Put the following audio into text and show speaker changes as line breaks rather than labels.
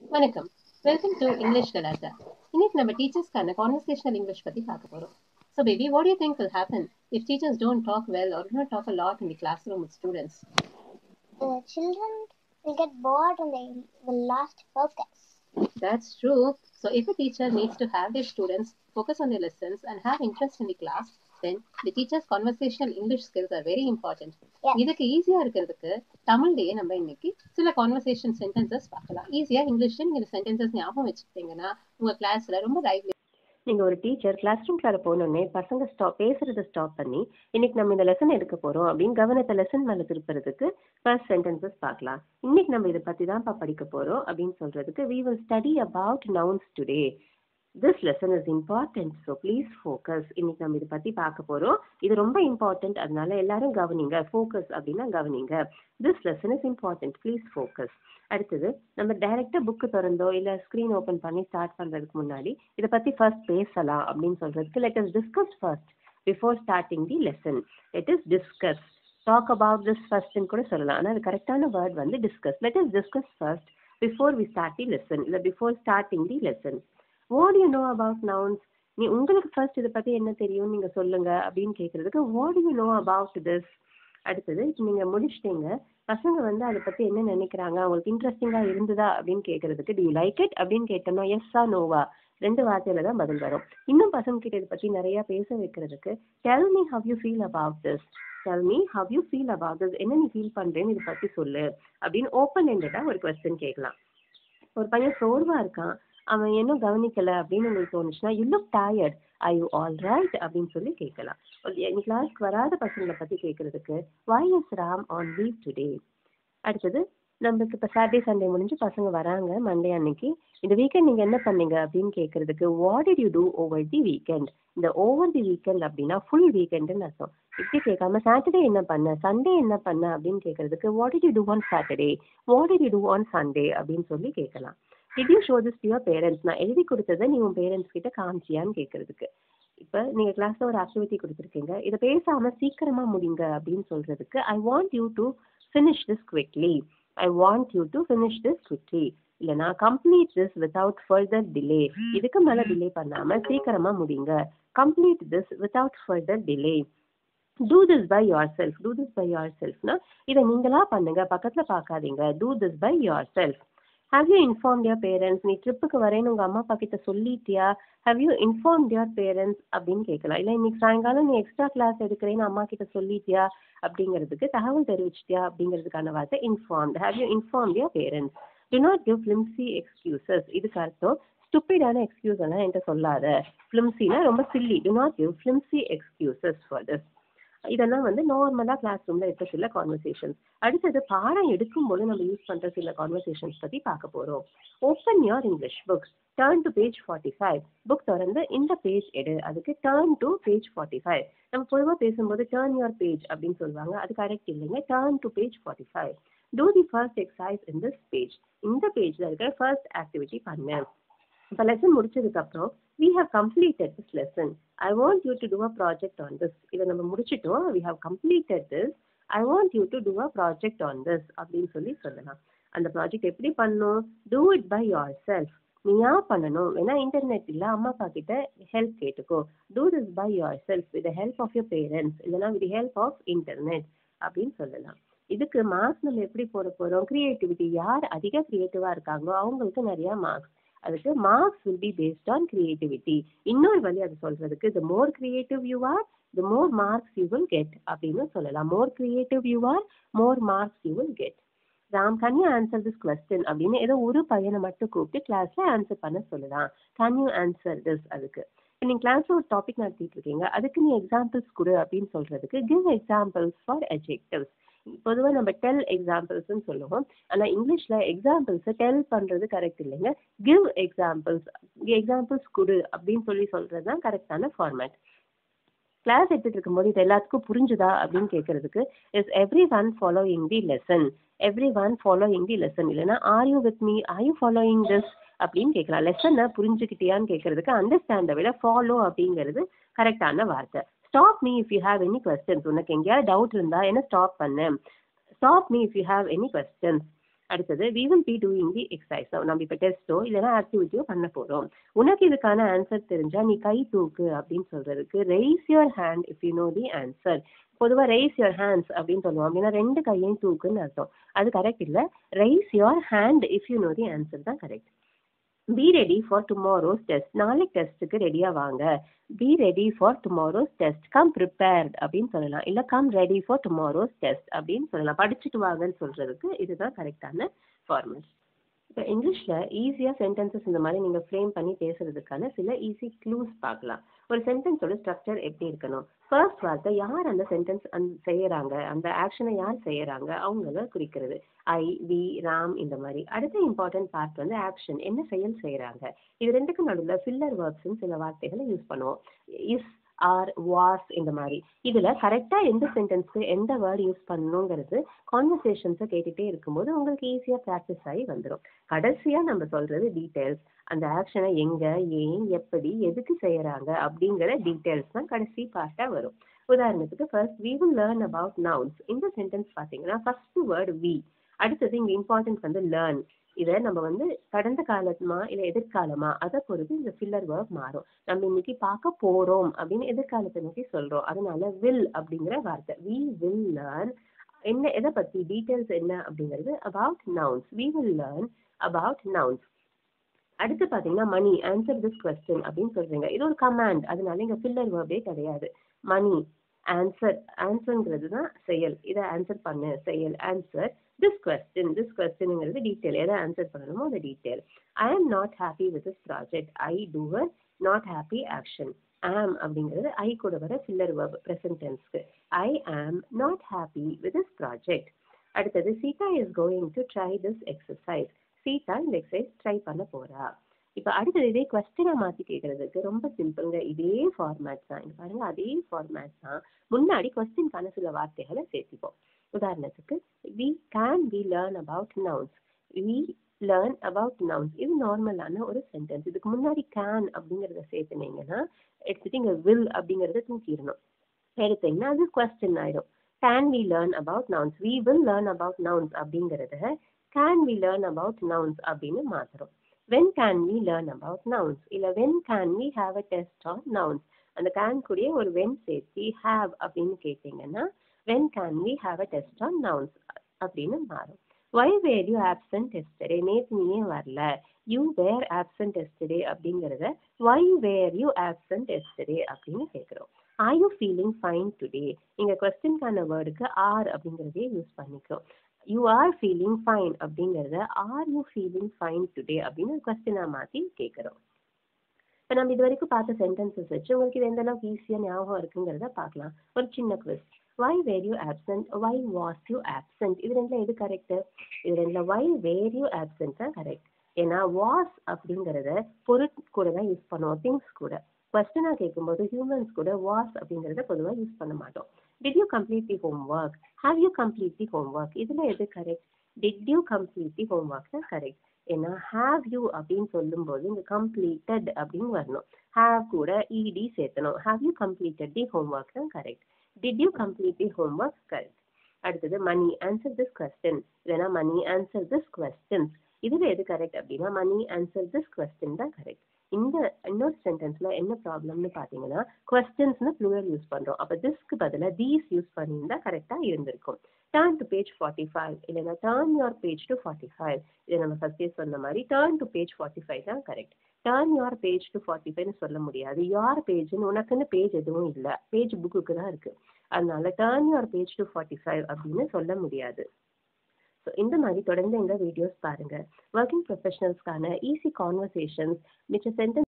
வணக்கம் welcome to English கலாட்டா இன்னைக்கு நம்ம டீச்சர்ஸ்க்கான கான்வர்சேஷனல் இங்கிலீஷ் பத்தி பார்க்க போறோம் so baby what you think will happen if teachers don't talk well or do not talk a lot in the classroom with students
the children will get bored and they will lost focus.
that's true so if a teacher needs to have their students focus on their lessons and have interest in the class then the teacher's conversational english skills are very important
Yeah.
இதுக்கு ஈஸியா இருக்கிறதுக்கு தமிழ்லயே நம்ம இன்னைக்கு சில conversation sentences பார்க்கலாம் ஈஸியா இங்கிலீஷ்ல நீங்க சென்டென்சஸ் ஞாபகம் வச்சுக்கிட்டீங்கன்னா உங்க கிளாஸ்ல ரொம்ப லைவ்லி
நீங்க ஒரு டீச்சர் கிளாஸ் ரூம்குள்ள போனோடனே பசங்க ஸ்டாப் பேசுறத ஸ்டாப் பண்ணி இன்னைக்கு நம்ம இந்த லெசன் எடுக்க போறோம் அப்படின்னு கவனத்தை லெசன் மேல திருப்புறதுக்கு ஃபர்ஸ்ட் சென்டென்சஸ் பார்க்கலாம் இன்னைக்கு நம்ம இதை பத்தி தான் படிக்க போறோம் அப்படின்னு சொல்றதுக்கு we will study about nouns today this lesson is important so please focus இன்னைக்கு நம்ம இதை பத்தி பார்க்க போறோம் இது ரொம்ப இம்பார்ட்டன்ட் அதனால எல்லாரும் கவனிங்க focus அப்படின்னா கவனிங்க this lesson is important please focus அடுத்தது நம்ம டைரக்டா புக் திறந்தோ இல்ல ஸ்கிரீன் ஓபன் பண்ணி ஸ்டார்ட் பண்றதுக்கு முன்னாடி இதை பத்தி ஃபர்ஸ்ட் பேசலாம் அப்படின்னு சொல்றதுக்கு let us discuss first before starting the lesson let us discuss talk about this first ன்னு கூட சொல்லலாம் ஆனா அது கரெக்டான வேர்ட் வந்து discuss let us discuss first before we start the lesson இல்ல before starting the lesson what do you know about nouns நீ உங்களுக்கு ஃபர்ஸ்ட் இதை பத்தி என்ன தெரியும் நீங்க சொல்லுங்க அப்படின்னு கேக்குறதுக்கு what do you know about this அடுத்தது இப்ப நீங்க முடிச்சிட்டீங்க பசங்க வந்து அதை பத்தி என்ன நினைக்கிறாங்க அவங்களுக்கு இன்ட்ரெஸ்டிங்கா இருந்ததா அப்படின்னு கேக்குறதுக்கு do you like it அப்படின்னு கேட்டோம்னா எஸ்ஸா நோவா ரெண்டு வார்த்தையில தான் பதில் வரும் இன்னும் பசங்க கிட்ட இதை பத்தி நிறைய பேச வைக்கிறதுக்கு tell me how you feel about this tell me how you feel about this என்ன நீ ஃபீல் பண்றேன்னு இதை பத்தி சொல்லு அப்படின்னு ஓப்பன் எண்டடா ஒரு கொஸ்டின் கேட்கலாம் ஒரு பையன் சோர்வா இருக்கான் அவன் இன்னும் கவனிக்கல அப்படின்னு உங்களுக்கு தோணுச்சுன்னா you look tired I you all right அப்படின்னு சொல்லி கேட்கலாம் என் கிளாஸ்க்கு வராத பசங்களை பத்தி கேட்கறதுக்கு why is Ram on leave today அடுத்தது நம்மளுக்கு இப்போ சாட்டர்டே சண்டே முடிஞ்சு பசங்க வராங்க மண்டே அன்னைக்கு இந்த வீக்கெண்ட் நீங்க என்ன பண்ணீங்க அப்படின்னு கேட்கறதுக்கு what did you do over the weekend இந்த ஓவர் தி வீக்கெண்ட் அப்படின்னா ஃபுல் வீக்கெண்டுன்னு அர்த்தம் இப்படி கேட்காம சாட்டர்டே என்ன பண்ண சண்டே என்ன பண்ண அப்படின்னு கேட்கறதுக்கு what did you do on Saturday what did you do on Sunday அப்படின்னு சொல்லி கேட்கலாம் did you show this to your parents நான் எழுதி கொடுத்ததை நீ உன் பேரண்ட்ஸ் கிட்ட காமிச்சியான்னு கேட்கறதுக்கு இப்போ நீங்க கிளாஸ்ல ஒரு ஆக்டிவிட்டி கொடுத்துருக்கீங்க இதை பேசாம சீக்கிரமா முடிங்க அப்படின்னு சொல்றதுக்கு I want you to finish this quickly I want you to finish this quickly இல்லைனா complete this without further delay இதுக்கு மேல டிலே பண்ணாம சீக்கிரமா முடிங்க complete this without further delay do this by yourself do this by your செல்ஃப்னா இதை நீங்களா பண்ணுங்க பக்கத்துல பார்க்காதீங்க do this by yourself have you inform your parents நீ ட்ரிப்புக்கு வரேன்னு உங்க அம்மா அப்பா கிட்ட சொல்லிட்டியா how you inform your parents அப்படின்னு கேட்கலாம் இல்லை இன்னைக்கு சாயங்காலம் நீ எக்ஸ்ட்ரா கிளாஸ் எடுக்கிறேன்னு அம்மா கிட்ட சொல்லிட்டியா அப்படிங்கிறதுக்கு தகவல் தெரிவிச்சிட்டியா அப்படிங்கிறதுக்கான வார்த்தை informed have you inform your parents do not give flimsy excuses இதுக்கு அர்த்தம் ஸ்டூப்பிடான எக்ஸ்கியூஸ் எல்லாம் என்கிட்ட சொல்லாத ஃபிலிம்சினா ரொம்ப silly do not give flimsy excuses for this இதெல்லாம் வந்து நார்மலாக கிளாஸ் ரூமில் இருக்க சில கான்வர்சேஷன்ஸ் அடுத்தது பாடம் எடுக்கும்போது நம்ம யூஸ் பண்ணுற சில கான்வர்சேஷன்ஸ் பற்றி பார்க்க போகிறோம் open your English books turn to page forty five book திறந்து இந்த பேஜ் எடு அதுக்கு turn to page forty five நம்ம பொதுவாக பேசும்போது டேர்ன் யோர் பேஜ் அப்படின்னு சொல்லுவாங்க அது கரெக்ட் இல்லைங்க turn to page forty five do the first exercise in this page இந்த பேஜில் இருக்கிற ஃபர்ஸ்ட் ஆக்டிவிட்டி பண்ணு இப்போ லெசன் முடிச்சதுக்கு அப்புறம் we have completed this lesson i want you to do a project on this இதை நம்ம முடிச்சிட்டோம் we have completed this i want you to do a project on this அப்படின்னு சொல்லி சொல்லலாம் அந்த ப்ராஜெக்ட் எப்படி பண்ணணும் do it by yourself நீயா பண்ணணும் வேணா இன்டர்நெட் இல்ல அம்மா அப்பா கிட்ட ஹெல்ப் கேட்டுக்கோ do this by yourself with the help of your parents இல்லைன்னா with the help of internet அப்படின்னு சொல்லலாம் இதுக்கு மார்க்ஸ் நம்ம எப்படி போட போறோம் கிரியேட்டிவிட்டி யார் அதிக கிரியேட்டிவா இருக்காங்களோ அவங்களுக்கு நிறைய மார்க்ஸ் அதுக்கு marks will be based on creativity இன்னொரு வழி அது சொல்றதுக்கு the more creative you are the more marks you will get அப்படின்னு சொல்லலாம் more creative you are more marks you will get Ram can you answer this question அப்படின்னு ஏதோ ஒரு பையனை மட்டும் கூப்பிட்டு கிளாஸ்ல ஆன்சர் பண்ண சொல்லலாம் கேன் யூ ஆன்சர் திஸ் அதுக்கு இப்போ நீங்க கிளாஸ்ல ஒரு டாபிக் நடத்திட்டு இருக்கீங்க அதுக்கு நீ எக்ஸாம்பிள்ஸ் கொடு அப்படின்னு சொல்றதுக்கு கிவ் எக்ஸாம்பிள்ஸ் ஃபார் adjectives பொதுவா நம்ம டெல் எக்ஸாம்பிள்ஸ்னு சொல்லுவோம் ஆனா இங்கிலீஷ்ல எக்ஸாம்பிள்ஸ் டெல் பண்றது கரெக்ட் இல்லைங்க கிவ் எக்ஸாம்பிள்ஸ் எக்ஸாம்பிள்ஸ் கொடு அப்படின்னு சொல்லி சொல்றது தான் கரெக்டான ஃபார்மேட் கிளாஸ் எடுத்துட்டு இருக்கும்போது இது எல்லாத்துக்கும் புரிஞ்சுதா அப்படின்னு கேட்கறதுக்கு is everyone following the lesson everyone following the lesson இல்லைன்னா are you with me are you following this அப்படின்னு கேட்கலாம் லெசனை புரிஞ்சுக்கிட்டியான்னு கேட்கறதுக்கு அண்டர்ஸ்டாண்டை விட ஃபாலோ அப்படிங்கிறது கரெக்டான வார்த்தை stop me if you have any questions உனக்கு எங்கேயாவது டவுட் இருந்தா என்ன ஸ்டாப் பண்ணு stop me if you have any questions அடுத்தது we will be doing the exercise நம்ம இப்போ டெஸ்ட்டோ இல்லைன்னா ஆக்டிவிட்டியோ பண்ண போகிறோம் உனக்கு இதுக்கான ஆன்சர் தெரிஞ்சா நீ கை தூக்கு அப்படின்னு சொல்றதுக்கு raise your hand if you know the answer பொதுவாக ரைஸ் யுவர் ஹேண்ட்ஸ் அப்படின்னு சொல்லுவோம் அப்படின்னா ரெண்டு கையையும் தூக்குன்னு அர்த்தம் அது கரெக்ட் இல்லை raise your hand if you know the answer தான் correct be ready for tomorrow's test நாளைக்கு டெஸ்ட்டுக்கு ரெடியாக வாங்க be ready for tomorrow's test come prepared அப்படின்னு சொல்லலாம் இல்லை come ready for tomorrow's test அப்படின்னு சொல்லலாம் படிச்சுட்டு வாங்கன்னு சொல்கிறதுக்கு இதுதான் கரெக்டான ஃபார்மட் இப்போ இங்கிலீஷில் ஈஸியாக சென்டென்சஸ் இந்த மாதிரி நீங்கள் ஃப்ரேம் பண்ணி பேசுறதுக்கான சில ஈஸி க்ளூஸ் பார்க்கலாம் ஒரு சென்டென்ஸோட ஸ்ட்ரக்சர் எப்படி இருக்கணும் ஃபர்ஸ்ட் வார்த்தை யார் அந்த சென்டென்ஸ் அந் செய்யறாங்க அந்த ஆக்ஷனை யார் செய்யறாங்க அவங்கள குறிக்கிறது ஐ வி ராம் இந்த மாதிரி அடுத்த இம்பார்ட்டன்ட் பார்ட் வந்து ஆக்ஷன் என்ன செயல் செய்யறாங்க இது ரெண்டுக்கும் நடுவில் ஃபில்லர் வேர்ப்ஸ்னு சில வார்த்தைகளை யூஸ் பண்ணுவோம் இஸ் ஆர் வாஸ் இந்த மாதிரி இதுல கரெக்டா எந்த சென்டென்ஸ்க்கு எந்த வேர்டு யூஸ் பண்ணணுங்கிறது கான்வர்சேஷன்ஸை கேட்டுட்டே இருக்கும்போது உங்களுக்கு ஈஸியா ப்ராக்டிஸ் ஆகி வந்துடும் கடைசியா நம்ம சொல்றது டீட்டெயில்ஸ் அந்த ஆக்ஷனை எங்க ஏன் எப்படி எதுக்கு செய்யறாங்க அப்படிங்கிற டீட்டெயில்ஸ் தான் கடைசி பார்ட்டா வரும் உதாரணத்துக்கு first we will learn about nouns இந்த சென்டென்ஸ் பார்த்தீங்கன்னா ஃபர்ஸ்ட் வேர்டு வி அடுத்தது இங்க இம்பார்ட்டன்ட் வந்து லேர்ன் இதை நம்ம வந்து கடந்த காலமா இல்ல எதிர்காலமா அதை பொறுத்து இந்த ஃபில்லர் வேர்ப் மாறும் நம்ம இன்னைக்கு பார்க்க போறோம் அப்படின்னு எதிர்காலத்தை நோக்கி சொல்றோம் அதனால வில் அப்படிங்கிற வார்த்தை வி வில் லேர்ன் என்ன எதை பத்தி டீட்டெயில்ஸ் என்ன அப்படிங்கிறது about nouns we will learn about nouns அடுத்து பாத்தீங்கன்னா மணி ஆன்சர் திஸ் கொஸ்டின் அப்படின்னு சொல்றீங்க இது ஒரு கமாண்ட் அதனால இங்க ஃபில்லர் வேர்பே கிடையாது மணி ஆன்சர் ஆன்சர்ங்கிறது தான் செயல் இதை ஆன்சர் பண்ணு செயல் ஆன்சர் திஸ் கொஸ்டின் திஸ் கொஸ்டின்ங்கிறது டீட்டெயில் எதை ஆன்சர் பண்ணணுமோ அந்த detail I am not happy with this project I டூவர் நாட் ஹாப்பி ஆக்ஷன் ஆம் அப்படிங்கிறது ஐ கூட வர ஃபில்லர் வேர்ப் ப்ரெசன்ட் டென்ஸ்க்கு I am not happy with this project அடுத்தது Sita is going to try this exercise Sita இந்த exercise try பண்ண போறா இப்போ அடுத்தது இதே கொஸ்டினை மாற்றி கேட்கறதுக்கு ரொம்ப சிம்பிளுங்க இதே ஃபார்மேட் தான் இங்க பாருங்க அதே ஃபார்மேட் தான் முன்னாடி கொஸ்டின்கான சில வார்த்தைகளை சேர்த்திப்போம் உதாரணத்துக்கு we can we learn about nouns we learn about nouns இது நார்மலான ஒரு சென்டென்ஸ் இதுக்கு முன்னாடி கேன் அப்படிங்கிறத சேர்த்துனீங்கன்னா எடுத்துட்டு இங்க வில் அப்படிங்கிறத தூக்கிடணும் எடுத்தீங்கன்னா அது கொஸ்டின் ஆயிடும் can we learn about nouns we will learn about nouns அப்படிங்கிறத can we learn about nouns அப்படின்னு மாத்துறோம் when can we learn about nouns இல்லை when can we have a test on nouns அந்த can கூடயே ஒரு when சேர்த்து have அப்படின்னு கேட்டீங்கன்னா when can we have a test on nouns அப்படின்னு மாறும் why were you absent yesterday நேற்று நீ ஏன் வரல யூ வேர் ஆப்சன்ட் எஸ்டே அப்படிங்கிறத Y were you absent yesterday அப்படின்னு கேட்குறோம் are you feeling fine today இங்க கொஸ்டின்கான வேர்டுக்கு ஆர் அப்படிங்கிறதே யூஸ் பண்ணிக்கிறோம் யூ ஆர் ஃபீலிங் ஃபைன் அப்படிங்கிறத are you feeling fine today அப்படின்னு கொஸ்டினாக மாற்றி கேட்குறோம் இப்போ நம்ம இது வரைக்கும் பார்த்த சென்டென்சஸ் வச்சு உங்களுக்கு இது எந்த அளவுக்கு ஈஸியாக ஞாபகம் இருக்குங்கிறத பார்க்கலாம் ஒரு சின்ன quiz why were you absent why was you absent இது ரெண்டுல எது கரெக்ட் இது ரெண்டுல வை வேர் யூ ஆப்சன்ட் தான் கரெக்ட் ஏன்னா வாஸ் அப்படிங்கிறத பொருட் கூட தான் யூஸ் பண்ணுவோம் திங்ஸ் கூட கொஸ்டினாக கேட்கும்போது ஹியூமன்ஸ் கூட வாஸ் அப்படிங்கிறத பொதுவாக யூஸ் பண்ண மாட்டோம் did you complete the homework have you complete the homework இதில் எது correct did you complete the homework தான் கரெக்ட் ஏன்னா ஹாவ் யூ அப்படின்னு சொல்லும்போது இங்கே கம்ப்ளீட்டட் அப்படின்னு வரணும் ஹாவ் கூட இடி சேர்த்தணும் have you completed the homework தான் correct did you complete the homework correct அடுத்தது மணி ஆன்சர் திஸ் கொஸ்டின் இல்லைன்னா மணி ஆன்சர் திஸ் கொஸ்டின்ஸ் இதில் எது கரெக்ட் அப்படின்னா மணி ஆன்சர் திஸ் கொஸ்டின் தான் கரெக்ட் இந்த இன்னொரு சென்டென்ஸ்ல என்ன ப்ராப்ளம்னு பார்த்தீங்கன்னா கொஸ்டின்ஸ்னு ப்ளூரல் யூஸ் பண்ணுறோம் அப்போ திஸ்க்கு பதிலாக தீஸ் யூஸ் பண்ணியிருந்தா கரெக்டாக இருந்திருக்கும் turn to page forty five இல்லைன்னா turn your page to forty five இதை நம்ம ஃபர்ஸ்டே சொன்ன மாதிரி turn to page forty five தான் correct turn your page to forty ஃபைவ்னு சொல்ல முடியாது யார் பேஜ்னு உனக்குன்னு பேஜ் எதுவும் இல்லை பேஜ் புக்குக்கு தான் இருக்கு அதனால turn your page to forty five அப்படின்னு சொல்ல முடியாது ஸோ இந்த மாதிரி தொடர்ந்து எங்கள் வீடியோஸ் பாருங்கள் ஒர்க்கிங் ப்ரொஃபஷனல்ஸ்க்கான ஈஸி கான்வர்சேஷன்ஸ் மிச்ச சென்டென்ஸ்